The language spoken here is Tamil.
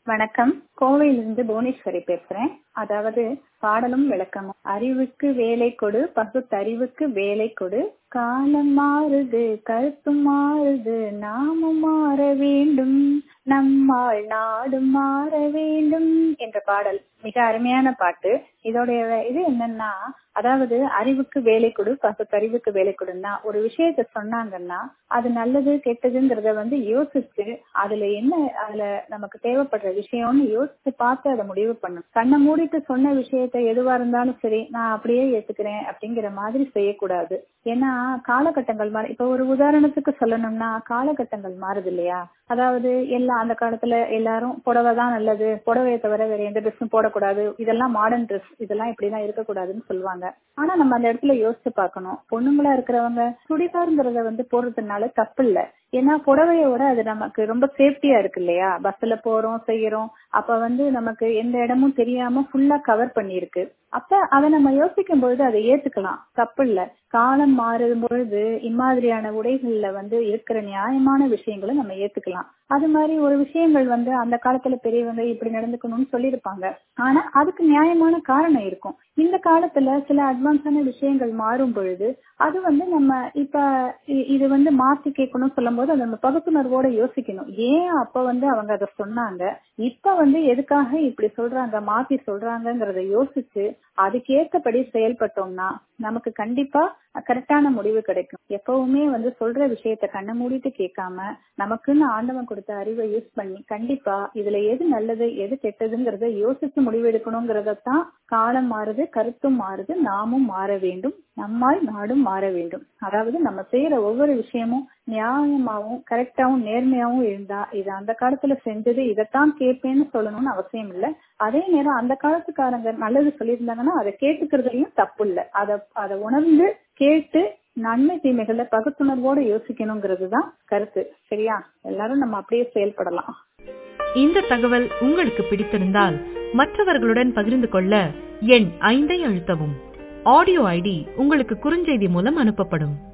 வணக்கம் கோவையிலிருந்து புவனேஸ்வரி பேசுறேன் அதாவது பாடலும் விளக்கமும் அறிவுக்கு வேலை கொடு பகுத்தறிவுக்கு வேலை கொடு காலம் மாறுது கருத்தும் மாறுது நாமும் மாற வேண்டும் நம்மால் நாடும் மாற வேண்டும் என்ற பாடல் மிக அருமையான பாட்டு இதோடைய இது என்னன்னா அதாவது அறிவுக்கு வேலை கொடு பகுத்தறிவுக்கு வேலை கொடுன்னா ஒரு விஷயத்த சொன்னாங்கன்னா அது நல்லது கெட்டதுங்கிறத வந்து யோசிச்சு அதுல என்ன அதுல நமக்கு தேவைப்படுற விஷயம்னு யோசிச்சு பார்த்து அதை முடிவு பண்ணணும் கண்ணை மூடிட்டு சொன்ன விஷயத்த எதுவா இருந்தாலும் சரி நான் அப்படியே ஏத்துக்கிறேன் அப்படிங்கிற மாதிரி செய்யக்கூடாது ஏன்னா காலகட்டங்கள் மாறி இப்ப ஒரு உதாரணத்துக்கு சொல்லணும்னா காலகட்டங்கள் மாறுது இல்லையா அதாவது எல்லாம் அந்த காலத்துல எல்லாரும் புடவை தான் நல்லது புடவையை தவிர வேற எந்த ட்ரெஸ்ஸும் போடக்கூடாது இதெல்லாம் மாடர்ன் ட்ரெஸ் இதெல்லாம் இப்படிலாம் இருக்கக்கூடாதுன்னு சொல்லுவாங்க ஆனா நம்ம அந்த இடத்துல யோசிச்சு பார்க்கணும் பொண்ணுங்களா இருக்கிறவங்க சுடிதாருங்கிறத வந்து போடுறதுனால தப்பு இல்ல ஏன்னா புடவையோட அது நமக்கு ரொம்ப சேஃப்டியா இருக்கு இல்லையா பஸ்ல போறோம் செய்யறோம் அப்ப வந்து நமக்கு எந்த இடமும் தெரியாம ஃபுல்லா கவர் பண்ணிருக்கு அப்ப அதை நம்ம யோசிக்கும் பொழுது அதை ஏத்துக்கலாம் தப்பு இல்ல காலம் மாறும் பொழுது இம்மாதிரியான உடைகள்ல வந்து இருக்கிற நியாயமான விஷயங்களை நம்ம ஏத்துக்கலாம் அது மாதிரி ஒரு விஷயங்கள் வந்து அந்த காலத்துல பெரியவங்க இப்படி நடந்துக்கணும்னு சொல்லியிருப்பாங்க ஆனா அதுக்கு நியாயமான காரணம் இருக்கும் இந்த காலத்துல சில அட்வான்ஸான விஷயங்கள் மாறும் பொழுது அது வந்து நம்ம இப்ப இது வந்து மாத்தி கேட்கணும் சொல்லும் போது நம்ம பகுத்துணர்வோட யோசிக்கணும் ஏன் அப்ப வந்து அவங்க அதை சொன்னாங்க இப்ப வந்து எதுக்காக இப்படி சொல்றாங்க மாத்தி சொல்றாங்கிறத யோசிச்சு அதுக்கேற்றபடி செயல்பட்டோம்னா நமக்கு கண்டிப்பா கரெக்டான முடிவு கிடைக்கும் எப்பவுமே வந்து சொல்ற விஷயத்த கண்ண மூடிட்டு கேட்காம நமக்குன்னு ஆண்டவன் கொடுத்த அறிவை யூஸ் பண்ணி கண்டிப்பா இதுல எது நல்லது எது கெட்டதுங்கிறத யோசிச்சு முடிவெடுக்கணுங்கிறதான் காலம் மாறுது கருத்தும் மாறுது நாமும் மாற வேண்டும் நம்மால் நாடும் மாற வேண்டும் அதாவது நம்ம செய்யற ஒவ்வொரு விஷயமும் நியாயமாவும் கரெக்டாவும் நேர்மையாவும் இருந்தா இது அந்த காலத்துல செஞ்சது இதைத்தான் கேட்பேன்னு சொல்லணும்னு அவசியம் இல்ல அதே நேரம் அந்த காலத்துக்காரங்க நல்லது சொல்லியிருந்தாங்கன்னா அதை கேட்டுக்கிறதுலயும் தப்பு இல்ல அத அதை உணர்ந்து கேட்டு நன்மை தீமைகளை பகுத்துணர்வோட யோசிக்கணுங்கிறது தான் கருத்து சரியா எல்லாரும் நம்ம அப்படியே செயல்படலாம் இந்த தகவல் உங்களுக்கு பிடித்திருந்தால் மற்றவர்களுடன் பகிர்ந்து கொள்ள எண் ஐந்தை அழுத்தவும் ஆடியோ ஐடி உங்களுக்கு குறுஞ்செய்தி மூலம் அனுப்பப்படும்